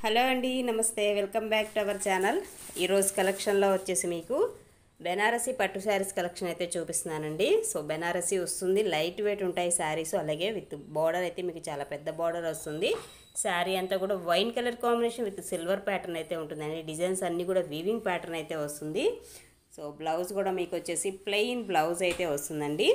hello అండి నమస్తే welcome back to our channel ఈరోజు కలెక్షన్లో వచ్చేసి మీకు బెనారసీ పట్టు శారీస్ కలెక్షన్ అయితే చూపిస్తున్నానండి సో బెనారసీ వస్తుంది లైట్ వెయిట్ ఉంటాయి శారీస్ అలాగే విత్ బార్డర్ అయితే మీకు చాలా పెద్ద బార్డర్ వస్తుంది శారీ అంతా కూడా wine colour combination with silver pattern అయితే ఉంటుందండి డిజైన్స్ అన్నీ కూడా వీవింగ్ ప్యాటర్న్ అయితే వస్తుంది సో బ్లౌజ్ కూడా మీకు వచ్చేసి ప్లెయిన్ బ్లౌజ్ అయితే వస్తుందండి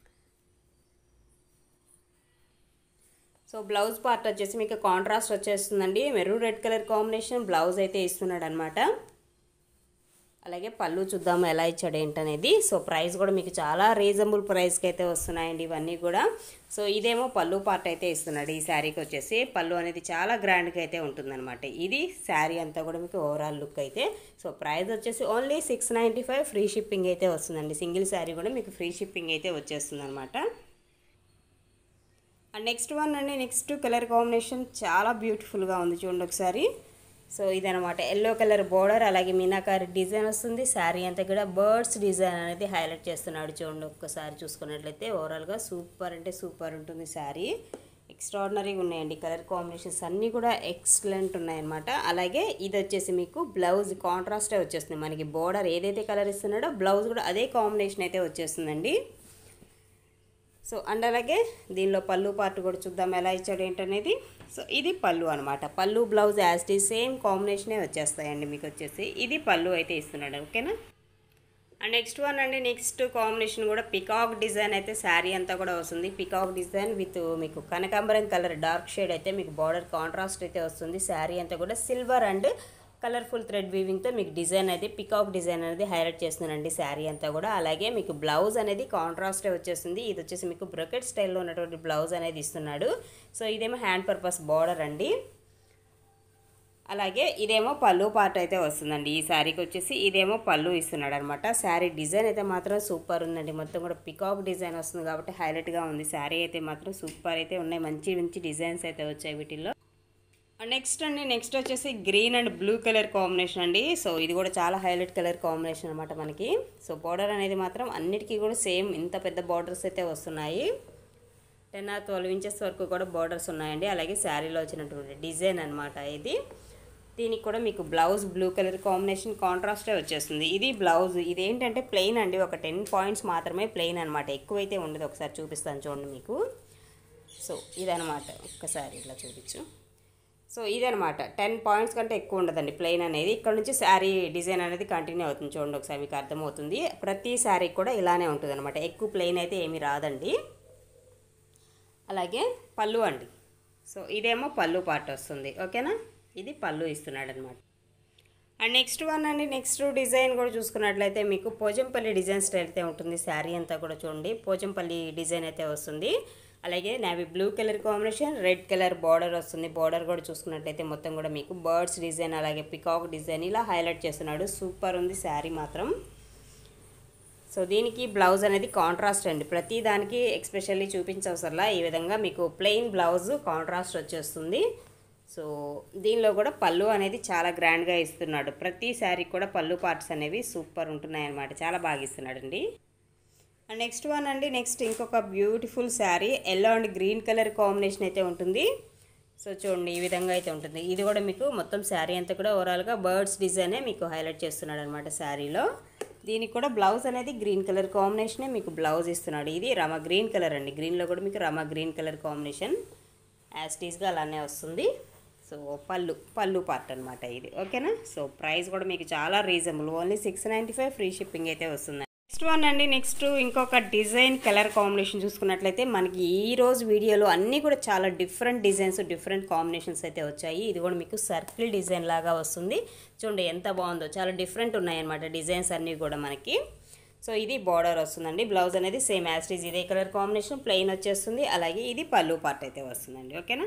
సో బ్లౌజ్ పార్ట్ వచ్చేసి మీకు కాంట్రాస్ట్ వచ్చేస్తుందండి maroon red colour combination blouse అయితే ఇస్తున్నాడు అనమాట అలాగే పళ్ళు చూద్దాము ఎలా ఇచ్చాడు ఏంటనేది సో ప్రైస్ కూడా మీకు చాలా రీజనబుల్ ప్రైస్కి అయితే వస్తున్నాయండి ఇవన్నీ కూడా సో ఇదేమో పళ్ళు పార్ట్ అయితే ఇస్తున్నాడు ఈ శారీకి వచ్చేసి పళ్ళు అనేది చాలా గ్రాండ్గా అయితే ఉంటుందన్నమాట ఇది శారీ అంతా కూడా మీకు ఓవరాల్ లుక్ అయితే సో ప్రైస్ వచ్చేసి only six ninety five free shipping అయితే వస్తుందండి సింగిల్ శారీ కూడా మీకు ఫ్రీ షిప్పింగ్ అయితే వచ్చేస్తుంది అనమాట అండ్ నెక్స్ట్ వన్ అండి నెక్స్ట్ కలర్ కాంబినేషన్ చాలా బ్యూటిఫుల్గా ఉంది చూడండి ఒకసారి సో ఇదనమాట ఎల్లో కలర్ బోర్డర్ అలాగే మీనాకారి డిజైన్ వస్తుంది శారీ అంతా కూడా బర్డ్స్ డిజైన్ అనేది హైలైట్ చేస్తున్నాడు చూడండి ఒక్కసారి చూసుకున్నట్లయితే ఓవరాల్గా సూపర్ అంటే సూపర్ ఉంటుంది శారీ ఎక్స్ట్రాడినరీగా ఉన్నాయండి కలర్ కాంబినేషన్స్ అన్నీ కూడా ఎక్సలెంట్ ఉన్నాయన్నమాట అలాగే ఇది వచ్చేసి మీకు బ్లౌజ్ కాంట్రాస్టే వచ్చేస్తుంది మనకి బోర్డర్ ఏదైతే కలర్ ఇస్తున్నాడో బ్లౌజ్ కూడా అదే కాంబినేషన్ అయితే వచ్చేస్తుందండి సో అండ్ అలాగే దీనిలో పళ్ళు పార్ట్ కూడా చూద్దాం ఎలా ఇచ్చాడు ఏంటనేది సో ఇది పళ్ళు అనమాట పళ్ళు బ్లౌజ్ యాజ్ టీ సేమ్ కాంబినేషనే వచ్చేస్తాయండి మీకు వచ్చేసి ఇది పళ్ళు అయితే ఇస్తున్నాడు ఓకేనా అండ్ నెక్స్ట్ వన్ అండి నెక్స్ట్ కాంబినేషన్ కూడా పికాక్ డిజైన్ అయితే శారీ అంతా కూడా వస్తుంది పికాక్ డిజైన్ విత్ మీకు కనకాంబరం కలర్ డార్క్ షేడ్ అయితే మీకు బార్డర్ కాంట్రాస్ట్ అయితే వస్తుంది శారీ అంతా కూడా సిల్వర్ అండ్ కలర్ఫుల్ థ్రెడ్ వీవింగ్తో మీకు డిజైన్ అయితే పికాక్ డిజైన్ అనేది హైలైట్ చేస్తున్నానండి శారీ అంతా కూడా అలాగే మీకు బ్లౌజ్ అనేది కాంట్రాస్టే వచ్చేస్తుంది ఇది వచ్చేసి మీకు బ్రొకెట్ స్టైల్లో ఉన్నటువంటి బ్లౌజ్ అనేది ఇస్తున్నాడు సో ఇదేమో హ్యాండ్ పర్పస్ బార్డర్ అండి అలాగే ఇదేమో పళ్ళు పార్ట్ అయితే వస్తుందండి ఈ శారీకి వచ్చేసి ఇదేమో పళ్ళు ఇస్తున్నాడు అనమాట శారీ డిజైన్ అయితే మాత్రం సూపర్ ఉందండి మొత్తం కూడా పికాక్ డిజైన్ వస్తుంది కాబట్టి హైలైట్గా ఉంది శారీ అయితే మాత్రం సూపర్ అయితే ఉన్నాయి మంచి మంచి డిజైన్స్ అయితే వచ్చాయి వీటిల్లో నెక్స్ట్ అండి నెక్స్ట్ వచ్చేసి green and blue colour combination అండి సో ఇది కూడా చాలా హైలైట్ కలర్ కాంబినేషన్ అనమాట మనకి సో బార్డర్ అనేది మాత్రం అన్నిటికీ కూడా సేమ్ ఇంత పెద్ద బార్డర్స్ అయితే వస్తున్నాయి టెన్ ఆర్ ట్వెల్వ్ ఇంచెస్ వరకు కూడా బార్డర్స్ ఉన్నాయండి అలాగే శారీలో వచ్చినటువంటి డిజైన్ అనమాట ఇది దీనికి కూడా మీకు బ్లౌజ్ బ్లూ కలర్ కాంబినేషన్ కాంట్రాస్టే వచ్చేస్తుంది ఇది బ్లౌజ్ ఇది ఏంటంటే ప్లెయిన్ అండి ఒక టెన్ పాయింట్స్ మాత్రమే ప్లెయిన్ అనమాట ఎక్కువైతే ఉండదు ఒకసారి చూపిస్తాను చూడండి మీకు సో ఇదనమాట ఒక్కసారి ఇట్లా చూపించు సో ఇదనమాట టెన్ పాయింట్స్ కంటే ఎక్కువ ఉండదండి ప్లెయిన్ అనేది ఇక్కడ నుంచి శారీ డిజైన్ అనేది కంటిన్యూ అవుతుంది చూడండి ఒకసారి మీకు అర్థమవుతుంది ప్రతి శారీ కూడా ఇలానే ఉంటుంది అనమాట ఎక్కువ ప్లెయిన్ అయితే ఏమీ రాదండి అలాగే పళ్ళు అండి సో ఇదేమో పళ్ళు పార్ట్ వస్తుంది ఓకేనా ఇది పళ్ళు ఇస్తున్నాడు అనమాట అండ్ నెక్స్ట్ వన్ అండి నెక్స్ట్ డిజైన్ కూడా చూసుకున్నట్లయితే మీకు పోచంపల్లి డిజైన్ స్టైల్ అయితే ఉంటుంది శారీ అంతా కూడా చూడండి పోచంపల్లి డిజైన్ అయితే వస్తుంది అలాగే navy blue colour combination red colour border వస్తుంది బార్డర్ కూడా చూసుకున్నట్లయితే మొత్తం కూడా మీకు బర్డ్స్ డిజైన్ అలాగే పికాక్ డిజైన్ ఇలా హైలైట్ చేస్తున్నాడు సూపర్ ఉంది శారీ మాత్రం సో దీనికి బ్లౌజ్ అనేది కాంట్రాస్ట్ అండి ప్రతి దానికి ఎక్స్పెషల్లీ చూపించవసరలా ఈ విధంగా మీకు ప్లెయిన్ బ్లౌజ్ కాంట్రాస్ట్ వచ్చేస్తుంది సో దీనిలో కూడా పళ్ళు అనేది చాలా గ్రాండ్గా ఇస్తున్నాడు ప్రతి శారీ కూడా పళ్ళు పార్ట్స్ అనేవి సూపర్ ఉంటున్నాయి అన్నమాట చాలా బాగా ఇస్తున్నాడండి అండ్ నెక్స్ట్ వన్ అండి నెక్స్ట్ ఇంకొక beautiful sari yellow and green colour combination అయితే ఉంటుంది సో చూడండి ఈ విధంగా అయితే ఉంటుంది ఇది కూడా మీకు మొత్తం శారీ అంతా కూడా ఓవరాల్గా బర్డ్స్ డిజైనే మీకు హైలైట్ చేస్తున్నాడు అనమాట శారీలో దీనికి కూడా బ్లౌజ్ అనేది గ్రీన్ కలర్ కాంబినేషనే మీకు బ్లౌజ్ ఇస్తున్నాడు ఇది రమ గ్రీన్ కలర్ అండి గ్రీన్లో కూడా మీకు రమ గ్రీన్ కలర్ కాంబినేషన్ యాస్టీస్గా అలానే వస్తుంది సో పళ్ళు పళ్ళు పార్ట్ అనమాట ఇది ఓకేనా సో ప్రైస్ కూడా మీకు చాలా reasonable only six ninety five free shipping అయితే వస్తుంది నెక్స్ట్ వన్ అండి నెక్స్ట్ ఇంకొక డిజైన్ కలర్ కాంబినేషన్ చూసుకున్నట్లయితే మనకి ఈ రోజు వీడియోలో అన్నీ కూడా చాలా డిఫరెంట్ డిజైన్స్ డిఫరెంట్ కాంబినేషన్స్ అయితే వచ్చాయి ఇది కూడా మీకు సర్కిల్ డిజైన్ లాగా వస్తుంది చూడండి ఎంత బాగుందో చాలా డిఫరెంట్ ఉన్నాయన్నమాట డిజైన్స్ అన్నీ కూడా మనకి సో ఇది బార్డర్ వస్తుందండి బ్లౌజ్ అనేది సేమ్ యాస్టీజ్ ఇదే కలర్ కాంబినేషన్ ప్లెయిన్ వచ్చేస్తుంది అలాగే ఇది పళ్ళు పార్ట్ అయితే వస్తుందండి ఓకేనా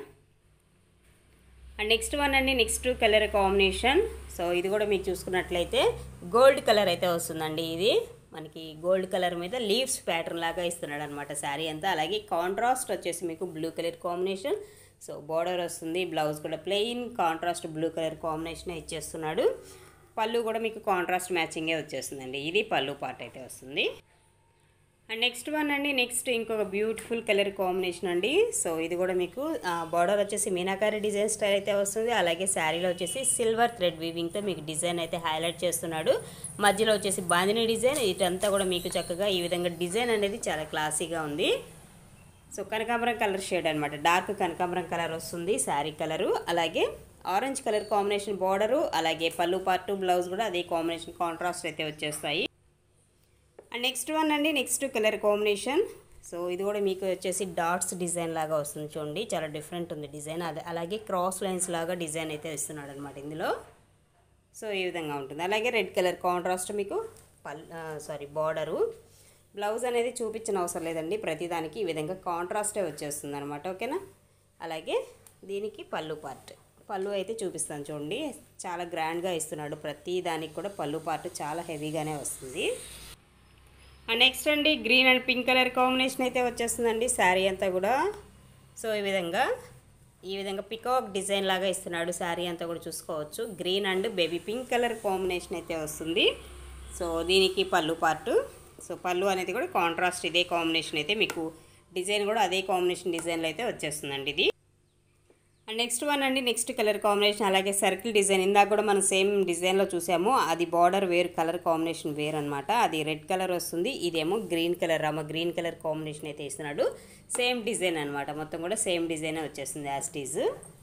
అండ్ నెక్స్ట్ వన్ అండి నెక్స్ట్ కలర్ కాంబినేషన్ సో ఇది కూడా మీరు చూసుకున్నట్లయితే గోల్డ్ కలర్ అయితే వస్తుందండి ఇది మనకి గోల్డ్ కలర్ మీద లీవ్స్ ప్యాటర్న్ లాగా ఇస్తున్నాడు అనమాట శారీ అంతా అలాగే కాంట్రాస్ట్ వచ్చేసి మీకు blue colour combination so border వస్తుంది బ్లౌజ్ కూడా plain contrast blue colour combination ఇచ్చేస్తున్నాడు పళ్ళు కూడా మీకు కాంట్రాస్ట్ మ్యాచింగే వచ్చేస్తుందండి ఇది పళ్ళు పార్ట్ అయితే వస్తుంది అండ్ నెక్స్ట్ వన్ అండి నెక్స్ట్ ఇంకొక బ్యూటిఫుల్ కలర్ కాంబినేషన్ అండి సో ఇది కూడా మీకు బార్డర్ వచ్చేసి మీనాకారి డిజైన్ స్టైల్ అయితే వస్తుంది అలాగే శారీలో వచ్చేసి సిల్వర్ థ్రెడ్ వీవింగ్తో మీకు డిజైన్ అయితే హైలైట్ చేస్తున్నాడు మధ్యలో వచ్చేసి బాందిని డిజైన్ ఇటంతా కూడా మీకు చక్కగా ఈ విధంగా డిజైన్ అనేది చాలా క్లాసీగా ఉంది సో కనకాంబరం కలర్ షేడ్ అనమాట డార్క్ కనకాంబరం కలర్ వస్తుంది శారీ కలరు అలాగే ఆరెంజ్ కలర్ కాంబినేషన్ బార్డరు అలాగే పళ్ళు పార్టు బ్లౌజ్ కూడా అదే కాంబినేషన్ కాంట్రాస్ట్ అయితే వచ్చేస్తాయి అండ్ నెక్స్ట్ వన్ అండి నెక్స్ట్ కలర్ కాంబినేషన్ సో ఇది కూడా మీకు వచ్చేసి డాట్స్ డిజైన్ లాగా వస్తుంది చూడండి చాలా డిఫరెంట్ ఉంది డిజైన్ అదే అలాగే క్రాస్ లైన్స్ లాగా డిజైన్ అయితే ఇస్తున్నాడు అనమాట ఇందులో సో ఈ విధంగా ఉంటుంది అలాగే రెడ్ కలర్ కాంట్రాస్ట్ మీకు పల్ సారీ బార్డరు బ్లౌజ్ అనేది చూపించిన అవసరం లేదండి ప్రతిదానికి ఈ విధంగా కాంట్రాస్టే వచ్చేస్తుంది అనమాట ఓకేనా అలాగే దీనికి పళ్ళు పార్ట్ పళ్ళు అయితే చూపిస్తాను చూడండి చాలా గ్రాండ్గా ఇస్తున్నాడు ప్రతి దానికి కూడా పళ్ళు పార్ట్ చాలా హెవీగానే వస్తుంది అండ్ నెక్స్ట్ అండి green and pink colour combination అయితే వచ్చేస్తుందండి శారీ అంతా కూడా సో ఈ విధంగా ఈ విధంగా పికాక్ డిజైన్ లాగా ఇస్తున్నాడు శారీ అంతా కూడా చూసుకోవచ్చు green and baby pink colour combination అయితే వస్తుంది సో దీనికి పళ్ళు పార్టు సో పళ్ళు అనేది కూడా కాంట్రాస్ట్ ఇదే కాంబినేషన్ అయితే మీకు డిజైన్ కూడా అదే కాంబినేషన్ డిజైన్లో అయితే వచ్చేస్తుందండి ఇది అండ్ నెక్స్ట్ వన్ అండి నెక్స్ట్ కలర్ కాంబినేషన్ అలాగే సర్కిల్ డిజైన్ ఇందాక కూడా మనం సేమ్ డిజైన్లో చూసాము అది బార్డర్ వేరు కలర్ కాంబినేషన్ వేరు అనమాట అది రెడ్ కలర్ వస్తుంది ఇదేమో green colour Rama green colour combination అయితే ఇస్తున్నాడు సేమ్ డిజైన్ అనమాట మొత్తం కూడా సేమ్ డిజైనే వచ్చేస్తుంది యాస్టీజ్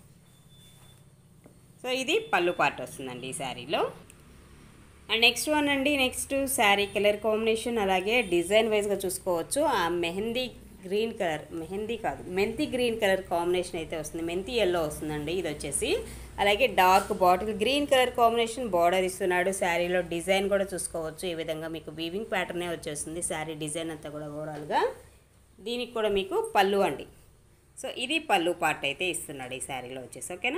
సో ఇది పళ్ళు పార్ట్ వస్తుందండి ఈ శారీలో అండ్ నెక్స్ట్ వన్ అండి నెక్స్ట్ శారీ కలర్ కాంబినేషన్ అలాగే డిజైన్ వైజ్గా చూసుకోవచ్చు ఆ మెహందీ గ్రీన్ కలర్ మెహందీ కాదు మెంతి గ్రీన్ కలర్ కాంబినేషన్ అయితే వస్తుంది మెంతి ఎల్లో వస్తుందండి ఇది వచ్చేసి అలాగే dark bottle green colour combination border ఇస్తున్నాడు శారీలో డిజైన్ కూడా చూసుకోవచ్చు ఈ విధంగా మీకు వీవింగ్ ప్యాటర్నే వచ్చేస్తుంది శారీ డిజైన్ అంతా కూడా ఓవరాల్గా దీనికి కూడా మీకు పళ్ళు అండి సో ఇది పళ్ళు పార్ట్ అయితే ఇస్తున్నాడు ఈ శారీలో వచ్చేసి ఓకేనా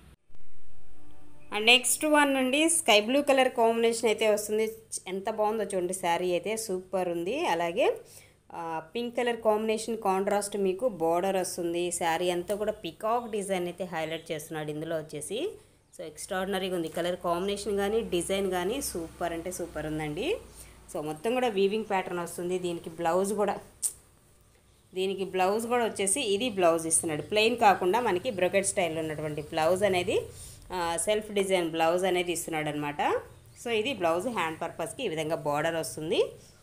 అండ్ నెక్స్ట్ వన్ అండి స్కై బ్లూ కలర్ కాంబినేషన్ అయితే వస్తుంది ఎంత బాగుందో చూడండి శారీ అయితే సూపర్ ఉంది అలాగే పింక్ కలర్ కాంబినేషన్ కాంట్రాస్ట్ మీకు బార్డర్ వస్తుంది శారీ అంతా కూడా పికాక్ డిజైన్ అయితే హైలైట్ చేస్తున్నాడు ఇందులో వచ్చేసి సో ఎక్స్ట్రాడినరీగా ఉంది కలర్ కాంబినేషన్ కానీ డిజైన్ కానీ సూపర్ అంటే సూపర్ ఉందండి సో మొత్తం కూడా వీవింగ్ ప్యాటర్న్ వస్తుంది దీనికి బ్లౌజ్ కూడా దీనికి బ్లౌజ్ కూడా వచ్చేసి ఇది బ్లౌజ్ ఇస్తున్నాడు ప్లెయిన్ కాకుండా మనకి బ్రొకెట్ స్టైల్లో ఉన్నటువంటి బ్లౌజ్ అనేది సెల్ఫ్ డిజైన్ బ్లౌజ్ అనేది ఇస్తున్నాడు అనమాట సో ఇది బ్లౌజ్ హ్యాండ్ పర్పస్కి ఈ విధంగా బార్డర్ వస్తుంది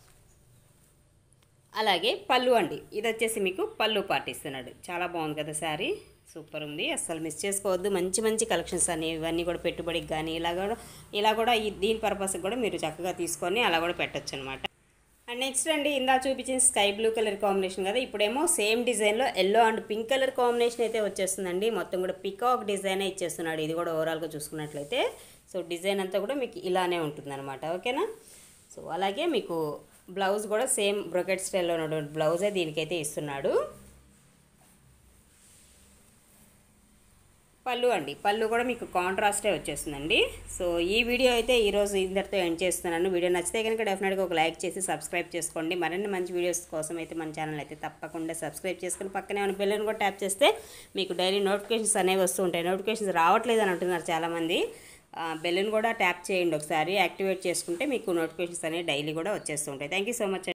అలాగే పళ్ళు అండి ఇది వచ్చేసి మీకు పళ్ళు పాటిస్తున్నాడు చాలా బాగుంది కదా శారీ సూపర్ ఉంది అస్సలు మిస్ చేసుకోవద్దు మంచి మంచి కలెక్షన్స్ అన్ని ఇవన్నీ కూడా పెట్టుబడికి కానీ ఇలా కూడా ఇలా కూడా ఈ దీని పర్పస్కి కూడా మీరు చక్కగా తీసుకొని అలా కూడా పెట్టచ్చు అనమాట అండ్ నెక్స్ట్ అండి ఇందా చూపించిన స్కై బ్లూ కలర్ కాంబినేషన్ కదా ఇప్పుడేమో సేమ్ డిజైన్లో yellow and pink colour combination అయితే వచ్చేస్తుందండి మొత్తం కూడా పికాక్ డిజైనే ఇచ్చేస్తున్నాడు ఇది కూడా ఓవరాల్గా చూసుకున్నట్లయితే సో డిజైన్ అంతా కూడా మీకు ఇలానే ఉంటుందన్నమాట ఓకేనా సో అలాగే మీకు బ్లౌజ్ కూడా సేమ్ బ్రొకెట్ స్టైల్లో ఉన్నటువంటి బ్లౌజే దీనికైతే ఇస్తున్నాడు పళ్ళు అండి పళ్ళు కూడా మీకు కాంట్రాస్టే వచ్చేస్తుందండి సో ఈ వీడియో అయితే ఈరోజు ఇందరితో ఎండ్ చేస్తున్నాను వీడియో నచ్చితే కనుక డెఫినెట్గా ఒక లైక్ చేసి సబ్స్క్రైబ్ చేసుకోండి మరిన్ని మంచి వీడియోస్ కోసం అయితే మన ఛానల్ అయితే తప్పకుండా సబ్స్క్రైబ్ చేసుకుని పక్కనే ఉన్న బెల్లని కూడా ట్యాప్ చేస్తే మీకు డైలీ నోటిఫికేషన్స్ అనేవి వస్తూ ఉంటాయి నోటిఫికేషన్స్ రావట్లేదు అని అంటున్నారు చాలామంది బెల్లుని కూడా ట్యాప్ చేయండి ఒకసారి యాక్టివేట్ చేసుకుంటే మీకు నోటిఫికేషన్స్ అనేవి డైలీ కూడా వచ్చేస్తూ ఉంటాయి థ్యాంక్ యూ సో మచ్